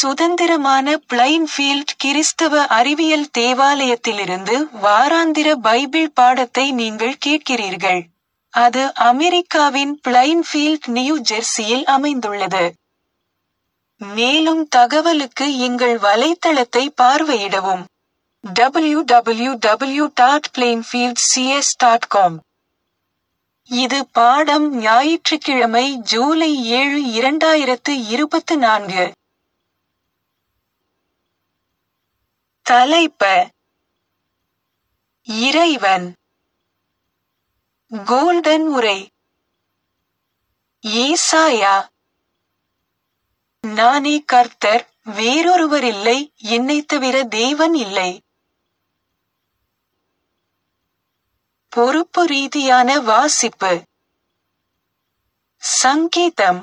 சுதந்திரமான பிளைன்ஃபீல்ட் கிறிஸ்தவ அறிவியல் தேவாலயத்திலிருந்து வாராந்திர பைபிள் பாடத்தை நீங்கள் கேட்கிறீர்கள். அது அமெரிக்காவின் பிளைன்ஃபீல்ட் நியூ ஜெர்சியில் அமைந்துள்ளது. மேலும் தகவலுக்கு எங்கள் வலைத்தளத்தை பார்வையிடவும். www.plainfieldcs.com இது பாடம் ஞாயிற்றுக்கிழமை ஜூலை ஏழு இரண்டாயிரத்து இருபத்து நான்கு. தலைப்ப இறைவன் கோல்டன் உரை ஏசாயா நானே கர்த்தர் வேறொருவரில்லை என்னைத் தவிர தேவன் இல்லை பொறுப்பு ரீதியான வாசிப்பு சங்கீதம்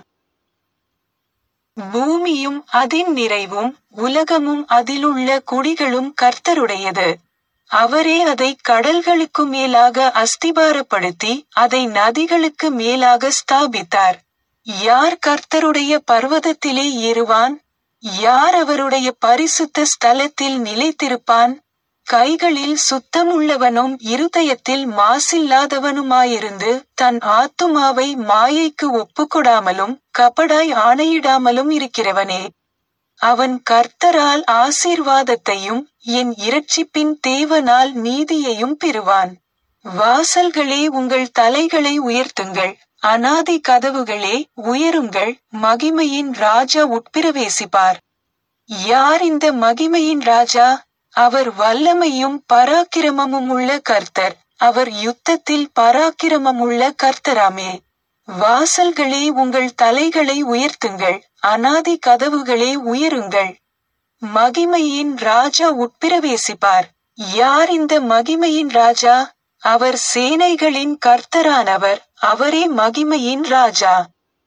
பூமியும் அதின் நிறைவும் உலகமும் அதிலுள்ள குடிகளும் கர்த்தருடையது அவரே அதை கடல்களுக்கு மேலாக அஸ்திபாரப்படுத்தி அதை நதிகளுக்கு மேலாக ஸ்தாபித்தார் யார் கர்த்தருடைய பர்வதத்திலே ஏறுவான் யார் அவருடைய பரிசுத்த ஸ்தலத்தில் நிலைத்திருப்பான் கைகளில் சுத்தமுள்ளவனும் இருதயத்தில் மாசில்லாதவனுமாயிருந்து தன் ஆத்துமாவை மாயைக்கு ஒப்புக்கொடாமலும் கபடாய் ஆணையிடாமலும் இருக்கிறவனே அவன் கர்த்தரால் ஆசீர்வாதத்தையும் என் இரட்சிப்பின் தேவனால் நீதியையும் பெறுவான் வாசல்களே உங்கள் தலைகளை உயர்த்துங்கள் அனாதி கதவுகளே உயருங்கள் மகிமையின் ராஜா உட்பிரவேசிப்பார் யார் இந்த மகிமையின் ராஜா அவர் வல்லமையும் பராக்கிரமமும் உள்ள கர்த்தர் அவர் யுத்தத்தில் பராக்கிரமமுள்ள கர்த்தராமே வாசல்களே உங்கள் தலைகளை உயர்த்துங்கள் அனாதி கதவுகளே உயருங்கள் மகிமையின் ராஜா உட்பிரவேசிப்பார் யார் இந்த மகிமையின் ராஜா அவர் சேனைகளின் கர்த்தரானவர் அவரே மகிமையின் ராஜா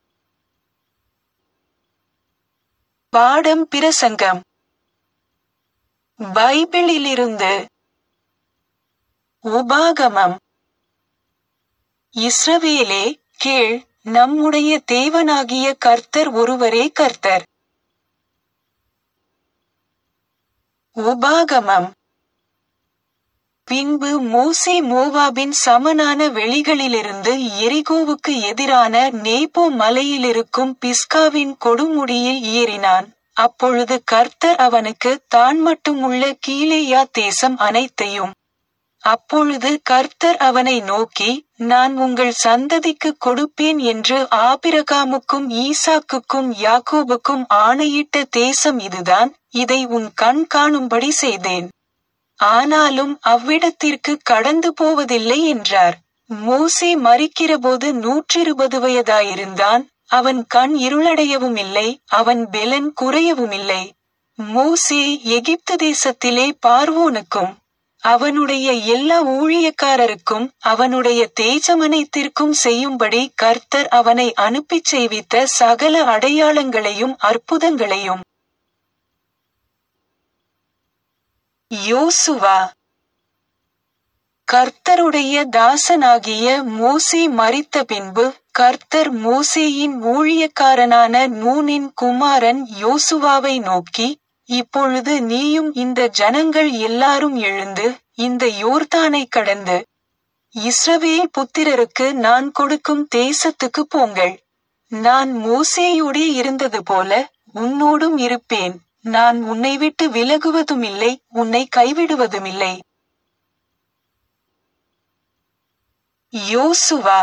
பாடம் பிரசங்கம் பைபிளிலிருந்து உபாகமம் இஸ்ரவேலே கேள் நம்முடைய தேவனாகிய கர்த்தர் ஒருவரே கர்த்தர் உபாகமம் பின்பு மோசே மோவாபின் சமனான வெளிகளிலிருந்து எரிகோவுக்கு எதிரான நேபோ மலையிலிருக்கும் பிஸ்காவின் கொடுமுடியில் ஏறினான் அப்பொழுது கர்த்தர் அவனுக்கு தான் மட்டும் உள்ள கீழேயா தேசம் அனைத்தையும் அப்பொழுது கர்த்தர் அவனை நோக்கி நான் உங்கள் சந்ததிக்கு கொடுப்பேன் என்று ஆபிரகாமுக்கும் ஈசாக்குக்கும் யாக்கோபுக்கும் ஆணையிட்ட தேசம் இதுதான் இதை உன் கண் காணும்படி செய்தேன் ஆனாலும் அவ்விடத்திற்கு கடந்து போவதில்லை என்றார் மோசே மறிக்கிறபோது நூற்றிருபது வயதாயிருந்தான் அவன் கண் இருளடையவும் இல்லை அவன் பெலன் குறையவும் இல்லை மோசே எகிப்து தேசத்திலே பார்வோனுக்கும் அவனுடைய எல்லா ஊழியக்காரருக்கும் அவனுடைய தேஜமனைத்திற்கும் செய்யும்படி கர்த்தர் அவனை அனுப்பிச் செய்வித்த சகல அடையாளங்களையும் அற்புதங்களையும் யோசுவா கர்த்தருடைய தாசனாகிய மோசே மரித்த பின்பு கர்த்தர் மோசேயின் ஊழியக்காரனான நூனின் குமாரன் யோசுவாவை நோக்கி இப்பொழுது நீயும் இந்த ஜனங்கள் எல்லாரும் எழுந்து இந்த யோர்தானை கடந்து இஸ்ரவேல் புத்திரருக்கு நான் கொடுக்கும் தேசத்துக்கு போங்கள் நான் மோசேயோடே இருந்தது போல உன்னோடும் இருப்பேன் நான் உன்னை விட்டு விலகுவதுமில்லை உன்னை கைவிடுவதுமில்லை யோசுவா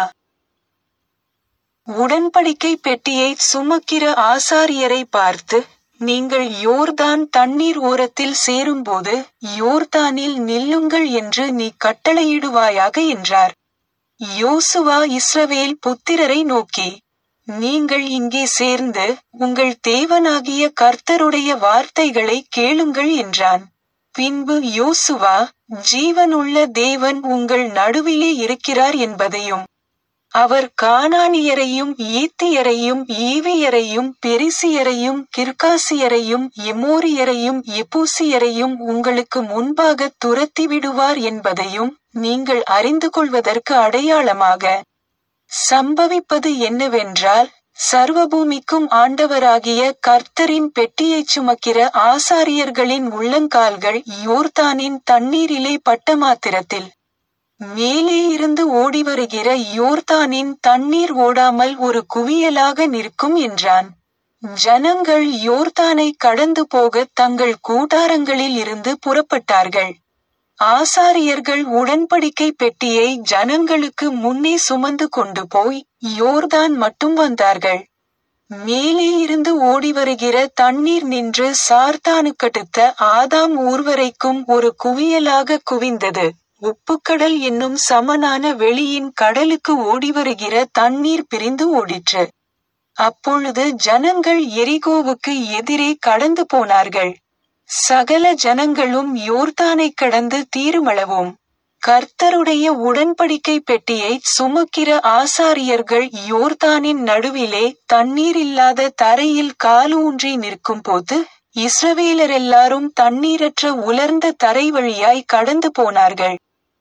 உடன்படிக்கை பெட்டியை சுமக்கிற ஆசாரியரை பார்த்து நீங்கள் யோர்தான் தண்ணீர் ஓரத்தில் சேரும்போது யோர்தானில் நில்லுங்கள் என்று நீ கட்டளையிடுவாயாக என்றார் யோசுவா இஸ்ரவேல் புத்திரரை நோக்கி நீங்கள் இங்கே சேர்ந்து உங்கள் தேவனாகிய கர்த்தருடைய வார்த்தைகளை கேளுங்கள் என்றான் பின்பு யோசுவா ஜீவனுள்ள தேவன் உங்கள் நடுவிலே இருக்கிறார் என்பதையும் அவர் கானானியரையும் ஈத்தியரையும் ஈவியரையும் பெரிசியரையும் கிர்காசியரையும் எமோரியரையும் எபூசியரையும் உங்களுக்கு முன்பாக துரத்தி விடுவார் என்பதையும் நீங்கள் அறிந்து கொள்வதற்கு அடையாளமாக சம்பவிப்பது என்னவென்றால் சர்வபூமிக்கும் ஆண்டவராகிய கர்த்தரின் பெட்டியைச் சுமக்கிற ஆசாரியர்களின் உள்ளங்கால்கள் யோர்தானின் தண்ணீரிலே பட்ட மாத்திரத்தில் மேலே இருந்து ஓடி வருகிற யோர்தானின் தண்ணீர் ஓடாமல் ஒரு குவியலாக நிற்கும் என்றான் ஜனங்கள் யோர்தானை கடந்து போக தங்கள் கூடாரங்களில் இருந்து புறப்பட்டார்கள் ஆசாரியர்கள் உடன்படிக்கை பெட்டியை ஜனங்களுக்கு முன்னே சுமந்து கொண்டு போய் யோர்தான் மட்டும் வந்தார்கள் மேலே இருந்து ஓடி வருகிற தண்ணீர் நின்று சார்தானுக்கடுத்த ஆதாம் ஊர் வரைக்கும் ஒரு குவியலாக குவிந்தது உப்புக்கடல் என்னும் சமனான வெளியின் கடலுக்கு ஓடி வருகிற தண்ணீர் பிரிந்து ஓடிற்று அப்பொழுது ஜனங்கள் எரிகோவுக்கு எதிரே கடந்து போனார்கள் சகல ஜனங்களும் யோர்தானை கடந்து தீருமளவும் கர்த்தருடைய உடன்படிக்கை பெட்டியை சுமக்கிற ஆசாரியர்கள் யோர்தானின் நடுவிலே தண்ணீர் இல்லாத தரையில் காலூன்றி நிற்கும் போது இஸ்ரவேலர் எல்லாரும் தண்ணீரற்ற உலர்ந்த தரை வழியாய் கடந்து போனார்கள்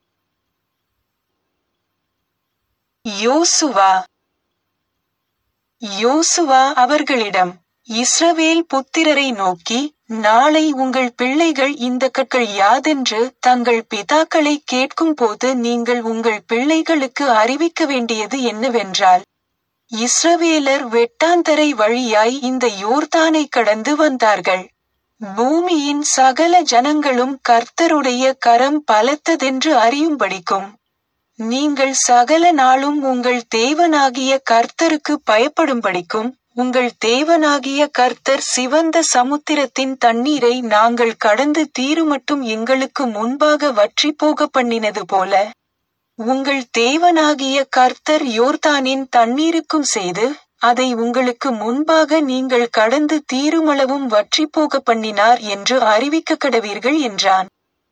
யோசுவா யோசுவா அவர்களிடம் இஸ்ரவேல் புத்திரரை நோக்கி நாளை உங்கள் பிள்ளைகள் இந்த கற்கள் யாதென்று தங்கள் பிதாக்களை கேட்கும் போது நீங்கள் உங்கள் பிள்ளைகளுக்கு அறிவிக்க வேண்டியது என்னவென்றால் இஸ்ரவேலர் வெட்டாந்தரை வழியாய் இந்த யோர்தானை கடந்து வந்தார்கள் பூமியின் சகல ஜனங்களும் கர்த்தருடைய கரம் பலத்ததென்று அறியும்படிக்கும் நீங்கள் சகல நாளும் உங்கள் தேவனாகிய கர்த்தருக்கு பயப்படும்படிக்கும் உங்கள் தேவனாகிய கர்த்தர் சிவந்த சமுத்திரத்தின் தண்ணீரை நாங்கள் கடந்து தீருமட்டும் எங்களுக்கு முன்பாக வற்றி போக பண்ணினது போல உங்கள் தேவனாகிய கர்த்தர் யோர்தானின் தண்ணீருக்கும் செய்து அதை உங்களுக்கு முன்பாக நீங்கள் கடந்து தீருமளவும் வற்றி போக பண்ணினார் என்று அறிவிக்க கடவீர்கள் என்றான்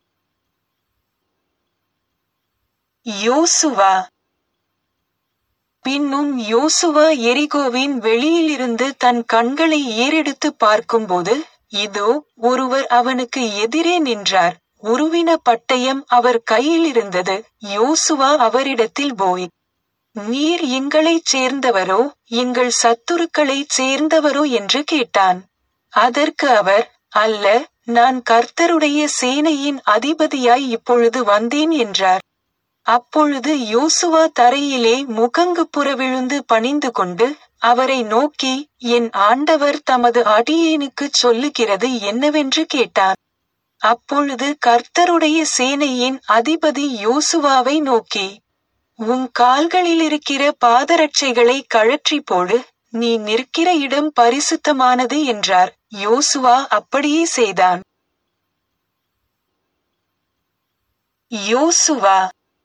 யோசுவா பின்னும் யோசுவா எரிகோவின் வெளியிலிருந்து தன் கண்களை ஏறெடுத்து பார்க்கும்போது இதோ ஒருவர் அவனுக்கு எதிரே நின்றார் உருவின பட்டயம் அவர் கையில் இருந்தது யோசுவா அவரிடத்தில் போய் நீர் எங்களைச் சேர்ந்தவரோ எங்கள் சத்துருக்களைச் சேர்ந்தவரோ என்று கேட்டான் அதற்கு அவர் அல்ல நான் கர்த்தருடைய சேனையின் அதிபதியாய் இப்பொழுது வந்தேன் என்றார் அப்பொழுது யோசுவா தரையிலே முகங்கு புறவிழுந்து பணிந்து கொண்டு அவரை நோக்கி என் ஆண்டவர் தமது அடியேனுக்குச் சொல்லுகிறது என்னவென்று கேட்டார் அப்பொழுது கர்த்தருடைய சேனையின் அதிபதி யோசுவாவை நோக்கி உன் கால்களில் இருக்கிற பாதரட்சைகளை கழற்றி போடு நீ நிற்கிற இடம் பரிசுத்தமானது என்றார் யோசுவா அப்படியே செய்தான் யோசுவா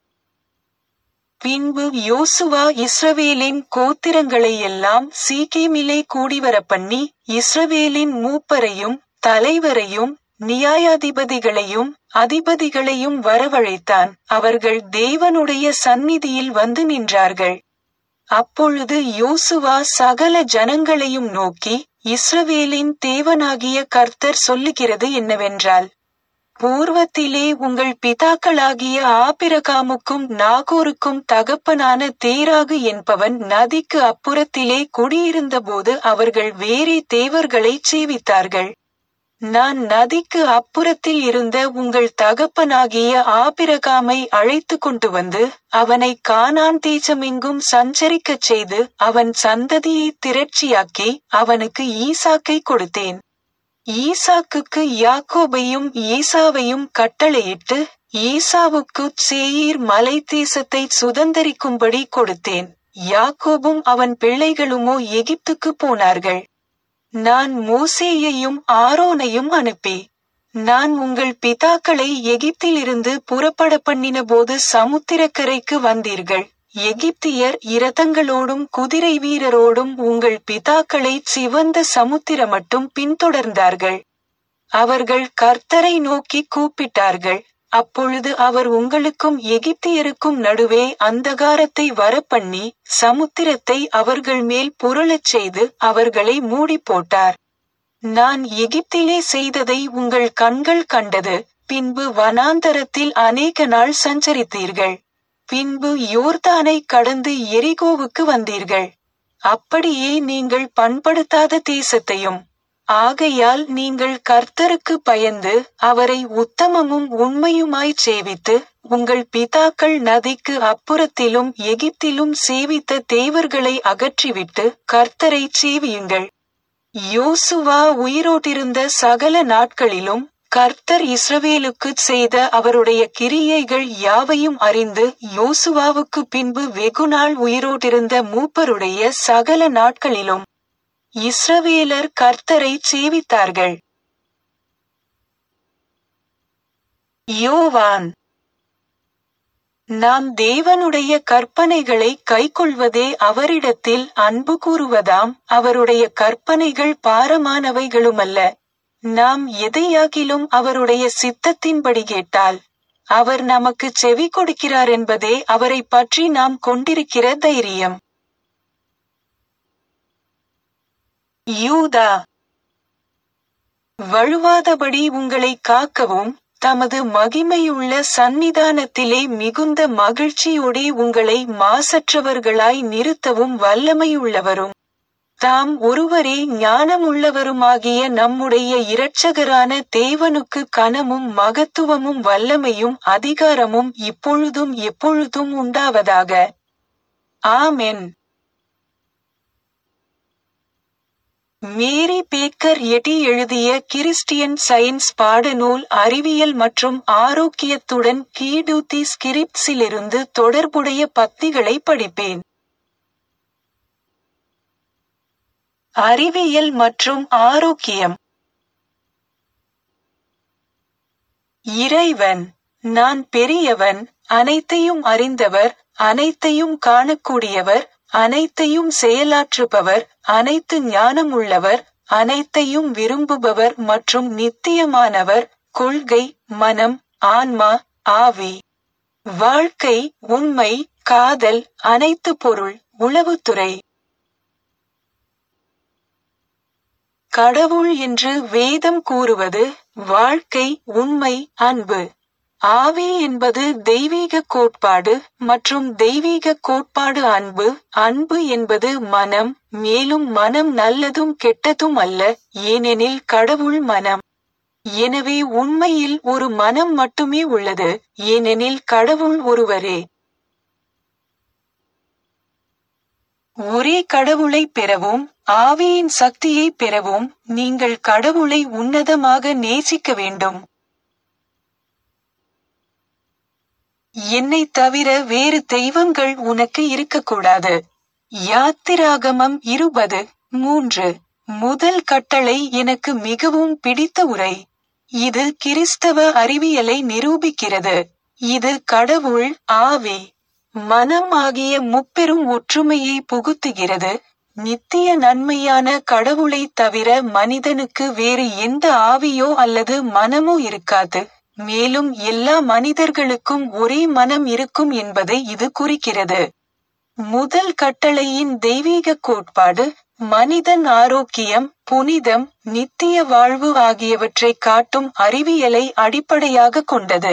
பின்பு யோசுவா இஸ்ரவேலின் கோத்திரங்களை எல்லாம் சீகேமிலே கூடிவர பண்ணி இஸ்ரவேலின் மூப்பரையும் தலைவரையும் நியாயாதிபதிகளையும் அதிபதிகளையும் வரவழைத்தான் அவர்கள் தேவனுடைய சந்நிதியில் வந்து நின்றார்கள் அப்பொழுது யோசுவா சகல ஜனங்களையும் நோக்கி இஸ்ரவேலின் தேவனாகிய கர்த்தர் சொல்லுகிறது என்னவென்றால் பூர்வத்திலே உங்கள் பிதாக்களாகிய ஆபிரகாமுக்கும் நாகோருக்கும் தகப்பனான தேராகு என்பவன் நதிக்கு அப்புறத்திலே குடியிருந்தபோது அவர்கள் வேறே தேவர்களைச் சேவித்தார்கள் நான் நதிக்கு அப்புறத்தில் இருந்த உங்கள் தகப்பனாகிய ஆபிரகாமை அழைத்து கொண்டு வந்து அவனை கானான் தேசமெங்கும் சஞ்சரிக்கச் செய்து அவன் சந்ததியை திரட்சியாக்கி அவனுக்கு ஈசாக்கை கொடுத்தேன் ஈசாக்குக்கு யாக்கோபையும் ஈசாவையும் கட்டளையிட்டு ஈசாவுக்கு சேயீர் மலை தேசத்தை சுதந்தரிக்கும்படி கொடுத்தேன் யாக்கோபும் அவன் பிள்ளைகளுமோ எகிப்துக்கு போனார்கள் நான் மோசேயையும் ஆரோனையும் அனுப்பி நான் உங்கள் பிதாக்களை எகிப்திலிருந்து புறப்பட பண்ணின போது சமுத்திரக்கரைக்கு வந்தீர்கள் எகிப்தியர் இரதங்களோடும் குதிரை வீரரோடும் உங்கள் பிதாக்களை சிவந்த சமுத்திரம் மட்டும் பின்தொடர்ந்தார்கள் அவர்கள் கர்த்தரை நோக்கி கூப்பிட்டார்கள் அப்பொழுது அவர் உங்களுக்கும் எகிப்தியருக்கும் நடுவே அந்தகாரத்தை வரப்பண்ணி சமுத்திரத்தை அவர்கள் மேல் புரளச் செய்து அவர்களை மூடி போட்டார் நான் எகிப்திலே செய்ததை உங்கள் கண்கள் கண்டது பின்பு வனாந்தரத்தில் அநேக நாள் சஞ்சரித்தீர்கள் பின்பு யோர்தானை கடந்து எரிகோவுக்கு வந்தீர்கள் அப்படியே நீங்கள் பண்படுத்தாத தேசத்தையும் ஆகையால் நீங்கள் கர்த்தருக்கு பயந்து அவரை உத்தமமும் உண்மையுமாய்ச் சேவித்து உங்கள் பிதாக்கள் நதிக்கு அப்புறத்திலும் எகிப்திலும் சேவித்த தேவர்களை அகற்றிவிட்டு கர்த்தரைச் சேவியுங்கள் யோசுவா உயிரோட்டிருந்த சகல நாட்களிலும் கர்த்தர் இஸ்ரவேலுக்குச் செய்த அவருடைய கிரியைகள் யாவையும் அறிந்து யோசுவாவுக்கு பின்பு வெகுநாள் உயிரோட்டிருந்த மூப்பருடைய சகல நாட்களிலும் இஸ்ரவேலர் கர்த்தரை சேவித்தார்கள் யோவான் நாம் தேவனுடைய கற்பனைகளை கைக்கொள்வதே அவரிடத்தில் அன்பு கூறுவதாம் அவருடைய கற்பனைகள் பாரமானவைகளுமல்ல நாம் எதையாகிலும் அவருடைய சித்தத்தின்படி கேட்டால் அவர் நமக்கு செவி கொடுக்கிறார் என்பதே அவரை பற்றி நாம் கொண்டிருக்கிற தைரியம் யூதா வழுவாதபடி உங்களை காக்கவும் தமது மகிமையுள்ள சந்நிதானத்திலே மிகுந்த மகிழ்ச்சியோடே உங்களை மாசற்றவர்களாய் நிறுத்தவும் வல்லமையுள்ளவரும் தாம் ஒருவரே ஞானமுள்ளவருமாகிய நம்முடைய இரட்சகரான தேவனுக்கு கனமும் மகத்துவமும் வல்லமையும் அதிகாரமும் இப்பொழுதும் எப்பொழுதும் உண்டாவதாக ஆமென் மேரி பேக்கர் எட்டி எழுதிய கிறிஸ்டியன் சயின்ஸ் பாடநூல் அறிவியல் மற்றும் ஆரோக்கியத்துடன் கீடூத்தி ஸ்கிரிப்ட்ஸிலிருந்து தொடர்புடைய பத்திகளை படிப்பேன் அறிவியல் மற்றும் ஆரோக்கியம் இறைவன் நான் பெரியவன் அனைத்தையும் அறிந்தவர் அனைத்தையும் காணக்கூடியவர் அனைத்தையும் செயலாற்றுபவர் அனைத்து ஞானம் உள்ளவர் அனைத்தையும் விரும்புபவர் மற்றும் நித்தியமானவர் கொள்கை மனம் ஆன்மா ஆவி வாழ்க்கை உண்மை காதல் அனைத்து பொருள் உளவுத்துறை கடவுள் என்று வேதம் கூறுவது வாழ்க்கை உண்மை அன்பு ஆவி என்பது தெய்வீக கோட்பாடு மற்றும் தெய்வீக கோட்பாடு அன்பு அன்பு என்பது மனம் மேலும் மனம் நல்லதும் கெட்டதும் அல்ல ஏனெனில் கடவுள் மனம் எனவே உண்மையில் ஒரு மனம் மட்டுமே உள்ளது ஏனெனில் கடவுள் ஒருவரே ஒரே கடவுளை பெறவும் ஆவியின் சக்தியை பெறவும் நீங்கள் கடவுளை உன்னதமாக நேசிக்க வேண்டும் என்னை தவிர வேறு தெய்வங்கள் உனக்கு இருக்கக்கூடாது யாத்திராகமம் இருபது மூன்று முதல் கட்டளை எனக்கு மிகவும் பிடித்த உரை இது கிறிஸ்தவ அறிவியலை நிரூபிக்கிறது இது கடவுள் ஆவி மனம் ஆகிய முப்பெரும் ஒற்றுமையை புகுத்துகிறது நித்திய நன்மையான கடவுளை தவிர மனிதனுக்கு வேறு எந்த ஆவியோ அல்லது மனமோ இருக்காது மேலும் எல்லா மனிதர்களுக்கும் ஒரே மனம் இருக்கும் என்பதை இது குறிக்கிறது முதல் கட்டளையின் தெய்வீக கோட்பாடு மனிதன் ஆரோக்கியம் புனிதம் நித்திய வாழ்வு ஆகியவற்றை காட்டும் அறிவியலை அடிப்படையாக கொண்டது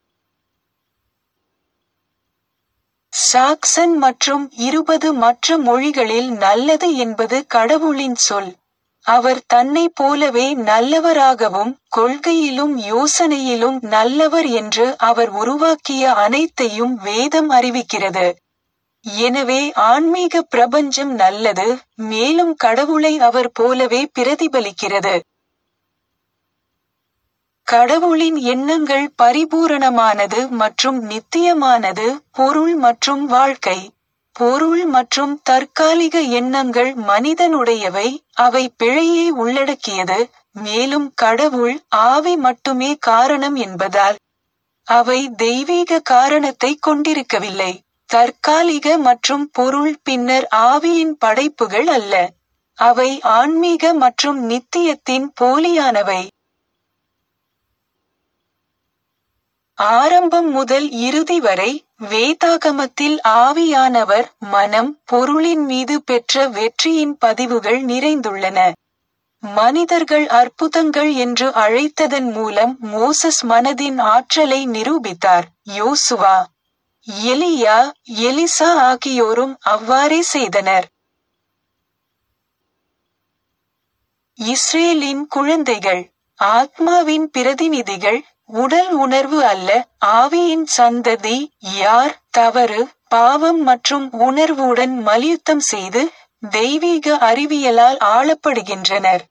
சாக்சன் மற்றும் இருபது மற்ற மொழிகளில் நல்லது என்பது கடவுளின் சொல் அவர் தன்னை போலவே நல்லவராகவும் கொள்கையிலும் யோசனையிலும் நல்லவர் என்று அவர் உருவாக்கிய அனைத்தையும் வேதம் அறிவிக்கிறது எனவே ஆன்மீக பிரபஞ்சம் நல்லது மேலும் கடவுளை அவர் போலவே பிரதிபலிக்கிறது கடவுளின் எண்ணங்கள் பரிபூரணமானது மற்றும் நித்தியமானது பொருள் மற்றும் வாழ்க்கை பொருள் மற்றும் தற்காலிக எண்ணங்கள் மனிதனுடையவை அவை பிழையை உள்ளடக்கியது மேலும் கடவுள் ஆவி மட்டுமே காரணம் என்பதால் அவை தெய்வீக காரணத்தை கொண்டிருக்கவில்லை தற்காலிக மற்றும் பொருள் பின்னர் ஆவியின் படைப்புகள் அல்ல அவை ஆன்மீக மற்றும் நித்தியத்தின் போலியானவை ஆரம்பம் முதல் இறுதி வரை வேதாகமத்தில் ஆவியானவர் மனம் பொருளின் மீது பெற்ற வெற்றியின் பதிவுகள் நிறைந்துள்ளன மனிதர்கள் அற்புதங்கள் என்று அழைத்ததன் மூலம் மோசஸ் மனதின் ஆற்றலை நிரூபித்தார் யோசுவா எலியா எலிசா ஆகியோரும் அவ்வாறே செய்தனர் இஸ்ரேலின் குழந்தைகள் ஆத்மாவின் பிரதிநிதிகள் உடல் உணர்வு அல்ல ஆவியின் சந்ததி யார் தவறு பாவம் மற்றும் உணர்வுடன் மல்யுத்தம் செய்து தெய்வீக அறிவியலால் ஆளப்படுகின்றனர்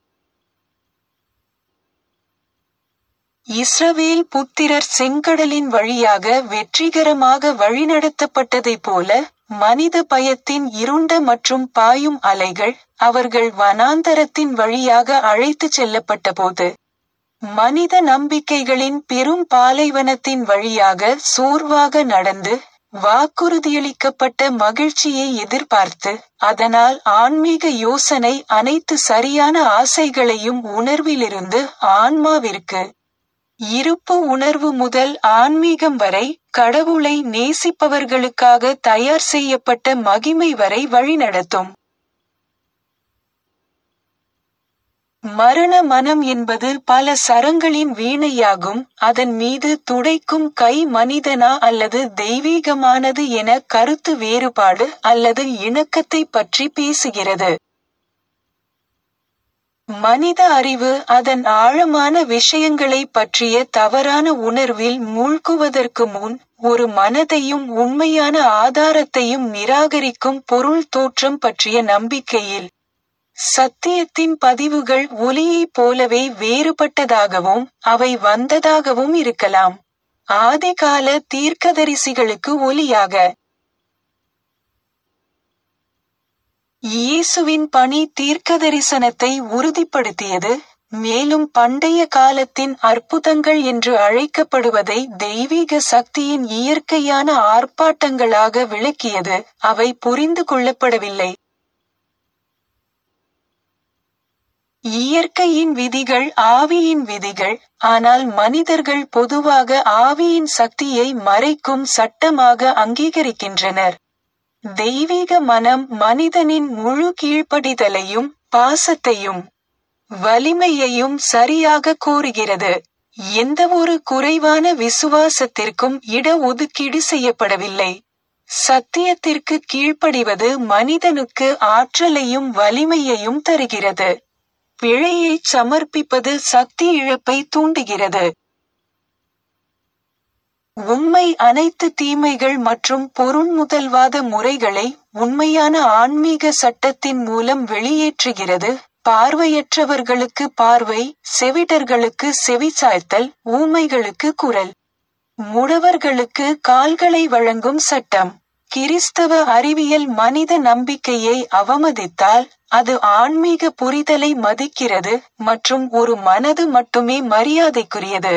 இஸ்ரவேல் புத்திரர் செங்கடலின் வழியாக வெற்றிகரமாக வழிநடத்தப்பட்டதைப் போல மனித பயத்தின் இருண்ட மற்றும் பாயும் அலைகள் அவர்கள் வனாந்தரத்தின் வழியாக அழைத்துச் செல்லப்பட்டபோது மனித நம்பிக்கைகளின் பெரும் பாலைவனத்தின் வழியாக சோர்வாக நடந்து வாக்குறுதியளிக்கப்பட்ட மகிழ்ச்சியை எதிர்பார்த்து அதனால் ஆன்மீக யோசனை அனைத்து சரியான ஆசைகளையும் உணர்விலிருந்து ஆன்மாவிற்கு இருப்பு உணர்வு முதல் ஆன்மீகம் வரை கடவுளை நேசிப்பவர்களுக்காக தயார் செய்யப்பட்ட மகிமை வரை வழிநடத்தும் மரண மனம் என்பது பல சரங்களின் வீணையாகும் அதன் மீது துடைக்கும் கை மனிதனா அல்லது தெய்வீகமானது என கருத்து வேறுபாடு அல்லது இணக்கத்தை பற்றி பேசுகிறது மனித அறிவு அதன் ஆழமான விஷயங்களை பற்றிய தவறான உணர்வில் மூழ்குவதற்கு முன் ஒரு மனதையும் உண்மையான ஆதாரத்தையும் நிராகரிக்கும் பொருள் தோற்றம் பற்றிய நம்பிக்கையில் சத்தியத்தின் பதிவுகள் ஒலியைப் போலவே வேறுபட்டதாகவும் அவை வந்ததாகவும் இருக்கலாம் ஆதிகால தீர்க்கதரிசிகளுக்கு ஒலியாக இயேசுவின் பணி தீர்க்கதரிசனத்தை உறுதிப்படுத்தியது மேலும் பண்டைய காலத்தின் அற்புதங்கள் என்று அழைக்கப்படுவதை தெய்வீக சக்தியின் இயற்கையான ஆர்ப்பாட்டங்களாக விளக்கியது அவை புரிந்து கொள்ளப்படவில்லை இயற்கையின் விதிகள் ஆவியின் விதிகள் ஆனால் மனிதர்கள் பொதுவாக ஆவியின் சக்தியை மறைக்கும் சட்டமாக அங்கீகரிக்கின்றனர் தெய்வீக மனம் மனிதனின் முழு கீழ்ப்படிதலையும் பாசத்தையும் வலிமையையும் சரியாக கூறுகிறது எந்தவொரு குறைவான விசுவாசத்திற்கும் இட ஒதுக்கீடு செய்யப்படவில்லை சத்தியத்திற்கு கீழ்ப்படிவது மனிதனுக்கு ஆற்றலையும் வலிமையையும் தருகிறது பிழையை சமர்ப்பிப்பது சக்தி இழப்பை தூண்டுகிறது உண்மை அனைத்து தீமைகள் மற்றும் பொருண்முதல்வாத முறைகளை உண்மையான ஆன்மீக சட்டத்தின் மூலம் வெளியேற்றுகிறது பார்வையற்றவர்களுக்கு பார்வை செவிடர்களுக்கு செவிசாய்த்தல் ஊமைகளுக்கு குரல் முடவர்களுக்கு கால்களை வழங்கும் சட்டம் கிறிஸ்தவ அறிவியல் மனித நம்பிக்கையை அவமதித்தால் அது ஆன்மீக புரிதலை மதிக்கிறது மற்றும் ஒரு மனது மட்டுமே மரியாதைக்குரியது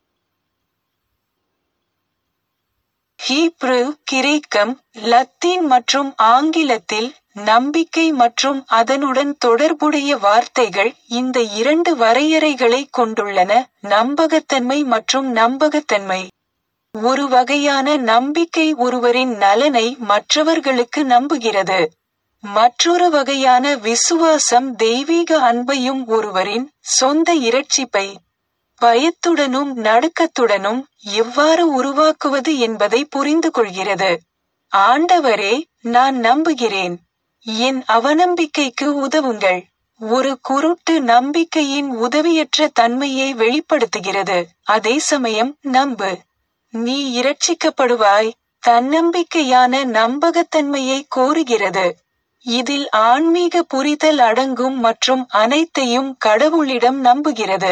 ஹீப்ரு கிரேக்கம் லத்தீன் மற்றும் ஆங்கிலத்தில் நம்பிக்கை மற்றும் அதனுடன் தொடர்புடைய வார்த்தைகள் இந்த இரண்டு வரையறைகளை கொண்டுள்ளன நம்பகத்தன்மை மற்றும் நம்பகத்தன்மை ஒரு வகையான நம்பிக்கை ஒருவரின் நலனை மற்றவர்களுக்கு நம்புகிறது மற்றொரு வகையான விசுவாசம் தெய்வீக அன்பையும் ஒருவரின் சொந்த இரட்சிப்பை பயத்துடனும் நடுக்கத்துடனும் எவ்வாறு உருவாக்குவது என்பதை புரிந்து கொள்கிறது ஆண்டவரே நான் நம்புகிறேன் என் அவநம்பிக்கைக்கு உதவுங்கள் ஒரு குருட்டு நம்பிக்கையின் உதவியற்ற தன்மையை வெளிப்படுத்துகிறது அதே சமயம் நம்பு நீ இரட்சிக்கப்படுவாய் தன்னம்பிக்கையான நம்பகத்தன்மையை கோருகிறது இதில் ஆன்மீக புரிதல் அடங்கும் மற்றும் அனைத்தையும் கடவுளிடம் நம்புகிறது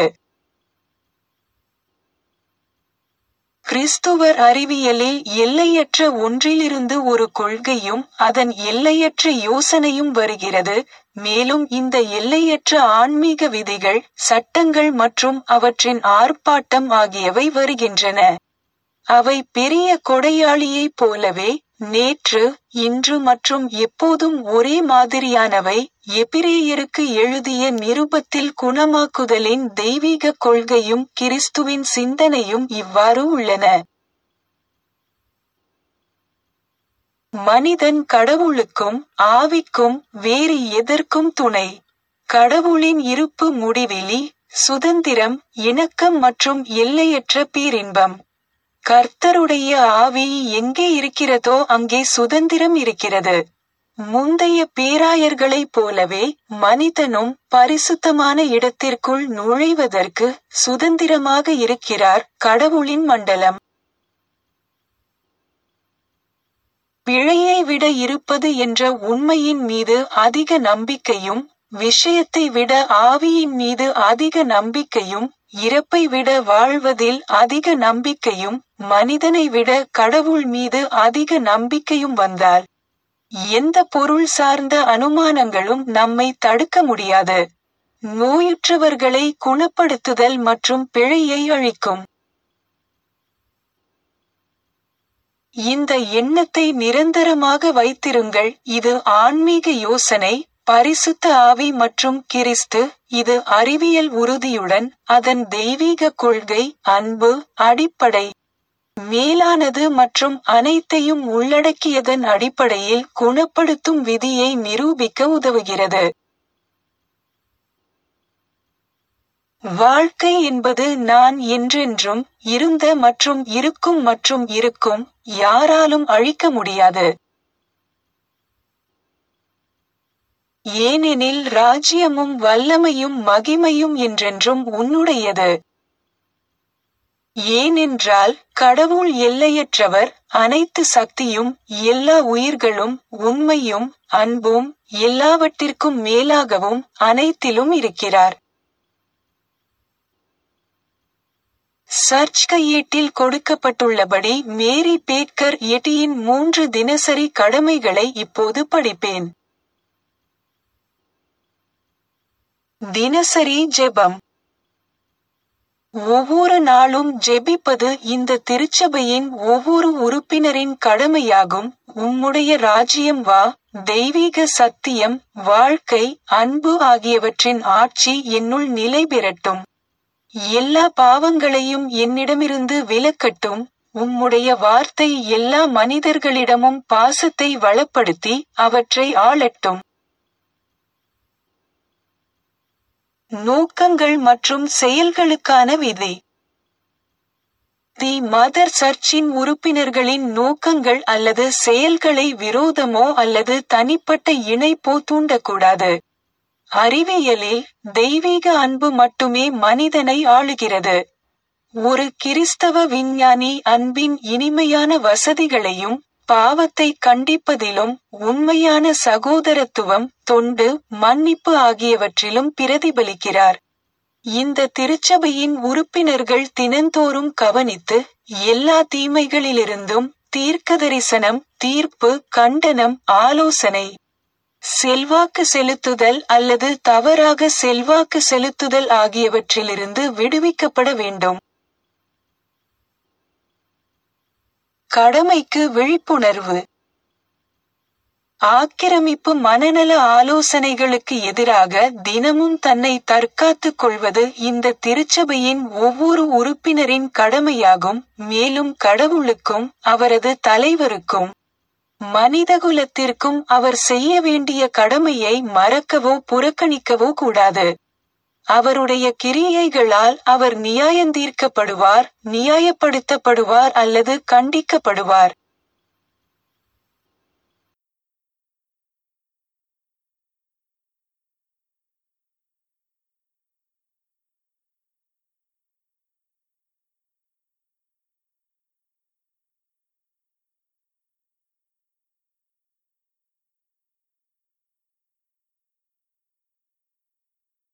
கிறிஸ்துவர் அறிவியலில் எல்லையற்ற ஒன்றிலிருந்து ஒரு கொள்கையும் அதன் எல்லையற்ற யோசனையும் வருகிறது மேலும் இந்த எல்லையற்ற ஆன்மீக விதிகள் சட்டங்கள் மற்றும் அவற்றின் ஆர்ப்பாட்டம் ஆகியவை வருகின்றன அவை பெரிய கொடையாளியைப் போலவே நேற்று இன்று மற்றும் எப்போதும் ஒரே மாதிரியானவை எபிரேயருக்கு எழுதிய நிருபத்தில் குணமாக்குதலின் தெய்வீக கொள்கையும் கிறிஸ்துவின் சிந்தனையும் இவ்வாறு உள்ளன மனிதன் கடவுளுக்கும் ஆவிக்கும் வேறு எதற்கும் துணை கடவுளின் இருப்பு முடிவிலி சுதந்திரம் இணக்கம் மற்றும் எல்லையற்ற பேரின்பம் கர்த்தருடைய ஆவி எங்கே இருக்கிறதோ அங்கே சுதந்திரம் இருக்கிறது முந்தைய பேராயர்களைப் போலவே மனிதனும் பரிசுத்தமான இடத்திற்குள் நுழைவதற்கு சுதந்திரமாக இருக்கிறார் கடவுளின் மண்டலம் பிழையை விட இருப்பது என்ற உண்மையின் மீது அதிக நம்பிக்கையும் விஷயத்தை விட ஆவியின் மீது அதிக நம்பிக்கையும் இறப்பை விட வாழ்வதில் அதிக நம்பிக்கையும் மனிதனை விட கடவுள் மீது அதிக நம்பிக்கையும் வந்தால் எந்த பொருள் சார்ந்த அனுமானங்களும் நம்மை தடுக்க முடியாது நோயுற்றவர்களை குணப்படுத்துதல் மற்றும் பிழையை அழிக்கும் இந்த எண்ணத்தை நிரந்தரமாக வைத்திருங்கள் இது ஆன்மீக யோசனை பரிசுத்த ஆவி மற்றும் கிறிஸ்து இது அறிவியல் உறுதியுடன் அதன் தெய்வீக கொள்கை அன்பு அடிப்படை மேலானது மற்றும் அனைத்தையும் உள்ளடக்கியதன் அடிப்படையில் குணப்படுத்தும் விதியை நிரூபிக்க உதவுகிறது வாழ்க்கை என்பது நான் என்றென்றும் இருந்த மற்றும் இருக்கும் மற்றும் இருக்கும் யாராலும் அழிக்க முடியாது ஏனெனில் ராஜ்யமும் வல்லமையும் மகிமையும் என்றென்றும் உன்னுடையது ஏனென்றால் கடவுள் எல்லையற்றவர் அனைத்து சக்தியும் எல்லா உயிர்களும் உண்மையும் அன்பும் எல்லாவற்றிற்கும் மேலாகவும் அனைத்திலும் இருக்கிறார் சர்ச் கையேட்டில் கொடுக்கப்பட்டுள்ளபடி மேரி பேக்கர் எட்டியின் மூன்று தினசரி கடமைகளை இப்போது படிப்பேன் தினசரி ஜெபம் ஒவ்வொரு நாளும் ஜெபிப்பது இந்த திருச்சபையின் ஒவ்வொரு உறுப்பினரின் கடமையாகும் உம்முடைய ராஜ்யம் வா தெய்வீக சத்தியம் வாழ்க்கை அன்பு ஆகியவற்றின் ஆட்சி என்னுள் நிலை பெறட்டும் எல்லா பாவங்களையும் என்னிடமிருந்து விலக்கட்டும் உம்முடைய வார்த்தை எல்லா மனிதர்களிடமும் பாசத்தை வளப்படுத்தி அவற்றை ஆளட்டும் நோக்கங்கள் மற்றும் செயல்களுக்கான விதி தி மதர் சர்ச்சின் உறுப்பினர்களின் நோக்கங்கள் அல்லது செயல்களை விரோதமோ அல்லது தனிப்பட்ட இணைப்போ தூண்டக்கூடாது அறிவியலில் தெய்வீக அன்பு மட்டுமே மனிதனை ஆளுகிறது ஒரு கிறிஸ்தவ விஞ்ஞானி அன்பின் இனிமையான வசதிகளையும் பாவத்தை கண்டிப்பதிலும் உண்மையான சகோதரத்துவம் தொண்டு மன்னிப்பு ஆகியவற்றிலும் பிரதிபலிக்கிறார் இந்த திருச்சபையின் உறுப்பினர்கள் தினந்தோறும் கவனித்து எல்லா தீமைகளிலிருந்தும் தீர்க்கதரிசனம் தீர்ப்பு கண்டனம் ஆலோசனை செல்வாக்கு செலுத்துதல் அல்லது தவறாக செல்வாக்கு செலுத்துதல் ஆகியவற்றிலிருந்து விடுவிக்கப்பட வேண்டும் கடமைக்கு விழிப்புணர்வு ஆக்கிரமிப்பு மனநல ஆலோசனைகளுக்கு எதிராக தினமும் தன்னை தற்காத்துக் கொள்வது இந்த திருச்சபையின் ஒவ்வொரு உறுப்பினரின் கடமையாகும் மேலும் கடவுளுக்கும் அவரது தலைவருக்கும் மனிதகுலத்திற்கும் அவர் செய்ய வேண்டிய கடமையை மறக்கவோ புறக்கணிக்கவோ கூடாது அவருடைய கிரியைகளால் அவர் நியாயந்தீர்க்கப்படுவார் நியாயப்படுத்தப்படுவார் அல்லது கண்டிக்கப்படுவார்